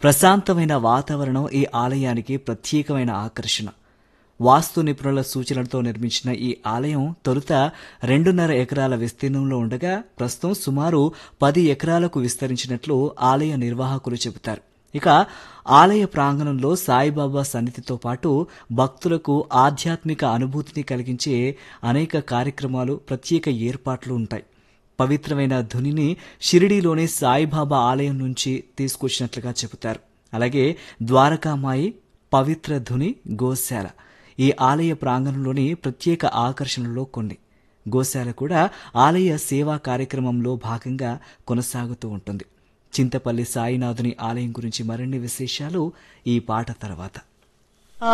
ప్రశాంతమైన వాతావరణం ఈ ఆలయానికి ప్రత్యేకమైన ఆకర్షణ వాస్తు నిపుణుల సూచనలతో నిర్మించిన ఈ ఆలయం తొలుత రెండున్నర ఎకరాల విస్తీర్ణంలో ఉండగా ప్రస్తుతం సుమారు పది ఎకరాలకు విస్తరించినట్లు ఆలయ నిర్వాహకులు చెబుతారు ఇక ఆలయ ప్రాంగణంలో సాయిబాబా సన్నిధితో పాటు భక్తులకు ఆధ్యాత్మిక అనుభూతిని కలిగించే అనేక కార్యక్రమాలు ప్రత్యేక ఏర్పాట్లు ఉంటాయి పవిత్రమైన ధునిని షిరిడీలోని సాయిబాబా ఆలయం నుంచి తీసుకొచ్చినట్లుగా చెబుతారు అలాగే ద్వారకామాయి పవిత్ర ధుని గోశాల ఈ ఆలయ ప్రాంగణంలోని ప్రత్యేక ఆకర్షణలో కొన్ని గోశాల కూడా ఆలయ సేవా కార్యక్రమంలో భాగంగా కొనసాగుతూ ఉంటుంది చింతపల్లి సాయినాథుని ఆలయం గురించి మరిన్ని విశేషాలు ఈ పాట తర్వాత